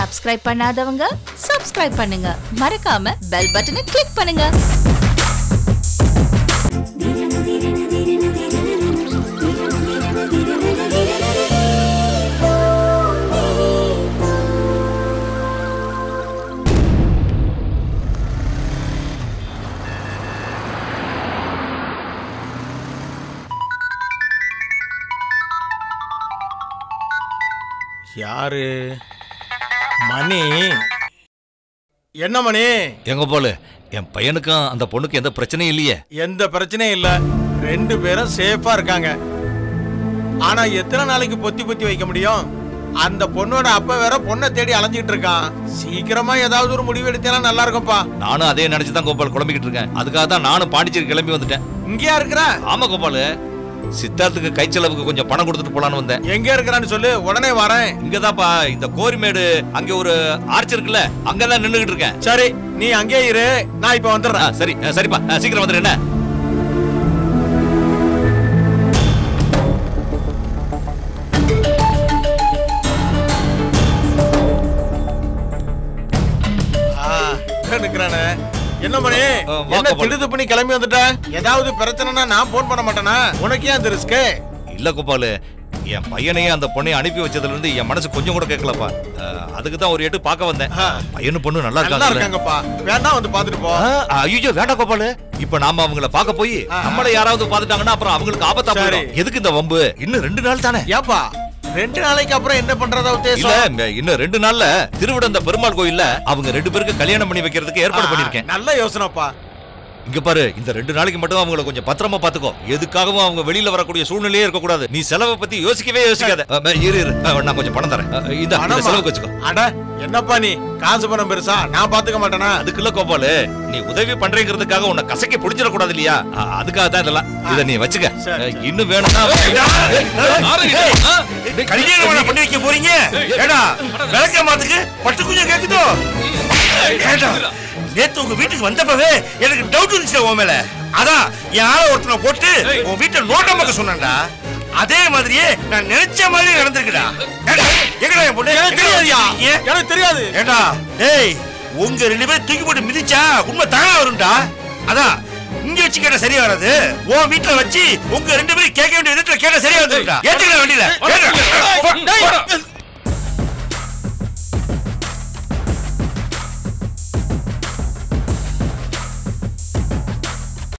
Subscribe பண்ணாதவங்க subscribe பண்ணுங்க மறக்காம பெல் பட்டனை கிளிக் பண்ணுங்க யாரு மணி என்ன மணி எங்க போல என் பையனுக்கும் அந்த பொண்ணுக்கு எந்த பிரச்சனையும் இல்லையே எந்த பிரச்சனையும் இல்ல ரெண்டு பேரும் சேஃபா இருக்காங்க ஆனா எத்தனை நாளைக்கு பொத்தி பொத்தி வைக்க முடியும் அந்த பொண்ணோட அப்பா வேற பொண்ணை தேடி அலைஞ்சிட்டு இருக்கான் சீக்கிரமா ஏதாவது ஒரு முடிவு எடுத்தா நல்லா இருக்கும்ப்பா நானும் அதே நினைச்சு தான் கோபால் குழம்பிக்கிட்டு இருக்கேன் அதுக்காக தான் நானும் பாண்டிச்சேரி கிளம்பி வந்துட்டேன் இங்கேயா இருக்கிற ஆமா கோபால் சித்தார்த்துக்கு கை செலவுக்கு கொஞ்சம் பணம் கொடுத்துட்டு போலான்னு வந்தேன் எங்க இருக்கிறான்னு சொல்லு உடனே வரேன் இங்கதான்ப்பா இந்த கோரிமேடு அங்க ஒரு ஆர்ச் இருக்குல்ல அங்கதான் நின்னுகிட்டு இருக்கேன் சரி நீ அங்கே இரு நான் இப்ப ஆ, வந்துடுறேன் சரி ஆ, சரிப்பா ஆ, சீக்கிரம் வந்துடு என்ன ஆ, இங்க நிக்கிறானே என்ன மணி ஆ, வா, என்ன கோபால். திடுது பண்ணி கிளம்பி வந்துட்ட ஏதாவது பிரச்சனைனா நான் போன் பண்ண மாட்டேனா உனக்கு ஏன் அந்த ரிஸ்க் இல்ல கோபால் என் பையனையும் அந்த பொண்ணையும் அனுப்பி வச்சதுல இருந்து என் மனசு கொஞ்சம் கூட கேட்கலப்பா ஆ, அதுக்கு தான் ஒரு எட்டு பார்க்க வந்தேன் ஆ. பையனு பொண்ணு நல்லா நல்லா இருக்காங்க இருக்காங்கப்பா வேணா வந்து பாத்துட்டு போ ஐயோ வேண்டாம் கோபாலு இப்ப நாம அவங்கள பார்க்க போய் ஆ. நம்மள யாராவது பாத்துட்டாங்கன்னா அப்புறம் அவங்களுக்கு ஆபத்தா சரி. போயிடும் எதுக்கு இந்த வம்பு இன்னும் ரெண்டு நாள் தானே ஏப்பா ரெண்டு நாளைக்கு அப்புறம் என்ன பண்றதா இல்ல உத்தேசம் இந்த இன்னும் ரெண்டு நாள்ல திருவிடந்த பெருமாள் கோயில்ல அவங்க ரெண்டு பேருக்கு கல்யாணம் பண்ணி வைக்கிறதுக்கு ஏற்பாடு பண்ணிருக்கேன் ஆ, நல்ல யோசனைப்பா இங்க பாரு இந்த ரெண்டு நாளைக்கு மட்டும் அவங்கள கொஞ்சம் பத்திரமா பாத்துக்கோ எதுக்காகவும் அவங்க வெளியில வரக்கூடிய சூழ்நிலையே இருக்க கூடாது நீ செலவை பத்தி யோசிக்கவே யோசிக்காத அ, அ, இரு இரு அ, நான் கொஞ்சம் பணம் தரேன் அ, இந்த இந்த பணமா? செலவுக்கு வச்சுக்கோ அட என்னப்பா நீ காசு பணம் பெருசா நான் பாத்துக்க மாட்டேனா அதுக்குள்ள கோபாலு நீ உதவி பண்றேங்கிறதுக்காக உன்னை கசக்கி பிடிச்சிட கூடாது இல்லையா அ, அதுக்காக தான் இதெல்லாம் இத நீ வச்சுக்க சரி, அ, இன்னும் வேணும்னா கல்யாணம் பண்ண பண்ணி வைக்க போறீங்க ஏடா விளக்க மாத்துக்கு பட்டு குஞ்சம் கேக்குதோ ஏடா நேத்து உங்க வீட்டுக்கு வந்தப்பவே எனக்கு டவுட் இருந்துச்சு உன் மேல அதான் என் ஆள ஒருத்தனை போட்டு உன் வீட்டை நோட்டம் பார்க்க சொன்னேன்டா அதே மாதிரியே நான் நினைச்ச மாதிரி நடந்திருக்குடா ஏடா, எங்கடா என் பொண்ணு எனக்கு தெரியாதுயா எங்கடா வச்சிருக்கீங்க? எனக்கு தெரியாது ஏண்டா டேய் உங்க ரெண்டு பேரும் தூக்கி போட்டு மிதிச்சா உண்மை தானா வரும்டா அதான் இங்க வச்சு கேட்டா சரியா வராது உன் வீட்டுல வச்சு உங்க ரெண்டு பேரும் கேட்க வேண்டிய விதத்துல கேட்டா சரியா வந்துருக்கா ஏத்துக்கிற வண்டியில ஏத்துடா. போ, போ.